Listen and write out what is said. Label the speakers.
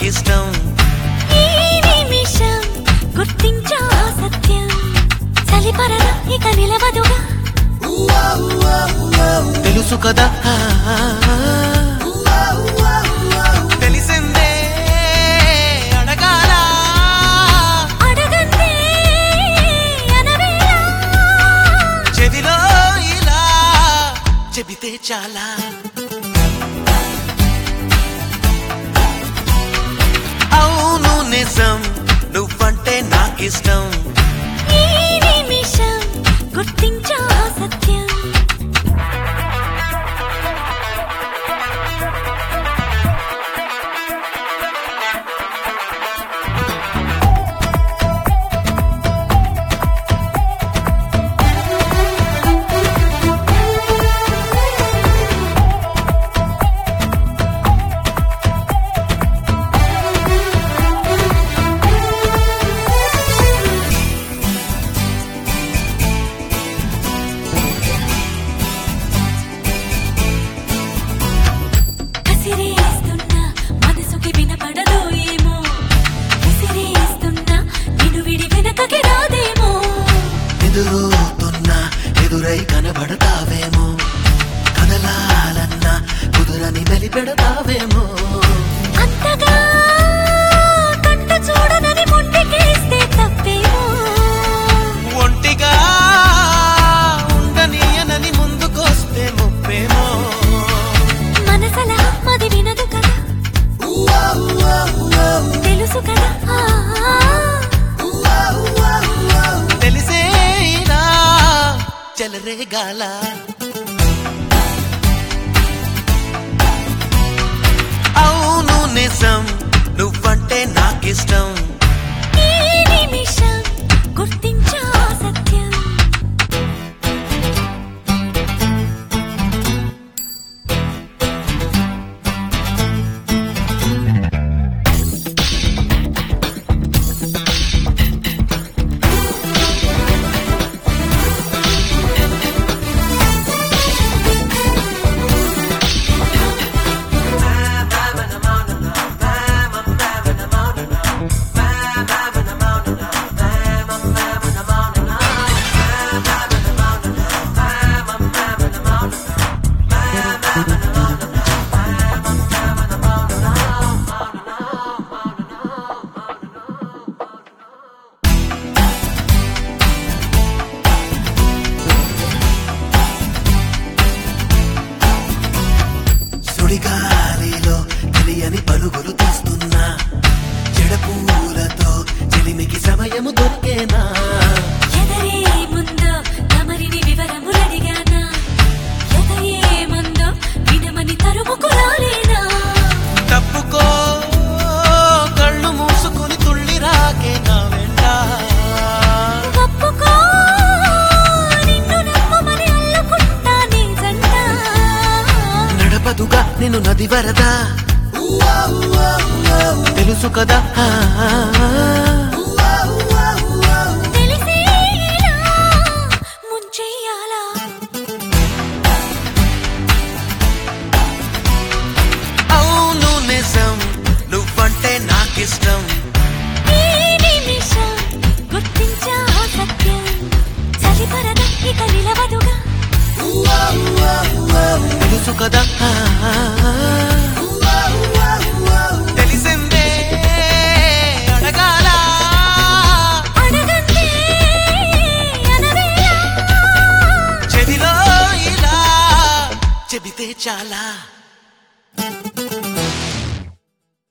Speaker 1: నాకిష్టం
Speaker 2: ఈ నిమిషం గుర్తించా సత్యం చలిపరద ఇక నిలవదుగా
Speaker 1: తెలుసు కదా తెలిసిందే అడగాల
Speaker 2: అడగందే అనవేళ
Speaker 1: చెవిలో ఇలా చెబితే చాలా అవును నిజం నువ్వంటే నాకిష్టం
Speaker 2: ఈ నిమిషం గుర్తించా సత్యం కసిరేస్తున్నా మనసుకి వినపడదో ఏమో విసిరేస్తున్నా నిన్ను విడి వెనకకి రాదేమో
Speaker 1: ఎదురుతున్నా ఎదురై కనబడతావేమో కదలాలన్నా కుదురని మెలిపెడతావేమో
Speaker 2: అంతగా కంట చూడనని మొండికేస్తే తప్పేమో
Speaker 1: ఒంటిగా ఉండనీయనని ముందుకొస్తే ముప్పేమో
Speaker 2: మనసల అది వినదు కదా తెలుసు కదా ఆ,
Speaker 1: తెలిసేనా చెలరేగాల అవును నిజం నువ్వంటే నాకిష్టం
Speaker 2: ఈ నిమిషం గుర్తించా సత్యం
Speaker 1: సుడిగాలిలో తెలియని పరుగులు తీస్తున్నా జడపూలతో చెలిమికి సమయము దొరికేనా
Speaker 2: ఎదరే ముందో తమరిని వివరములడిగానా ఎదయే ముందో వినమని తరుముకు రాలేనా
Speaker 1: తప్పుకో కళ్ళు మూసుకుని తుళ్ళి రాకే నా వెంట
Speaker 2: ఒప్పుకో నిన్ను నమ్మమని అల్లుకుంటా నీ జంట
Speaker 1: నడపదుగా నేను నది వరదా తెలుసు కదా
Speaker 2: తెలిసేలా ముంచెయ్యాలా
Speaker 1: అవును నిజం నువ్వంటే నాకిష్టం
Speaker 2: ఈ నిమిషం గుర్తించా సత్యం చలిపరద ఇక నిలవదుగా
Speaker 1: తెలుసు కదా తెలిసిందే అడగాల
Speaker 2: అడగందే అనవేళ
Speaker 1: చెవిలో ఇలా చెబితే చాలా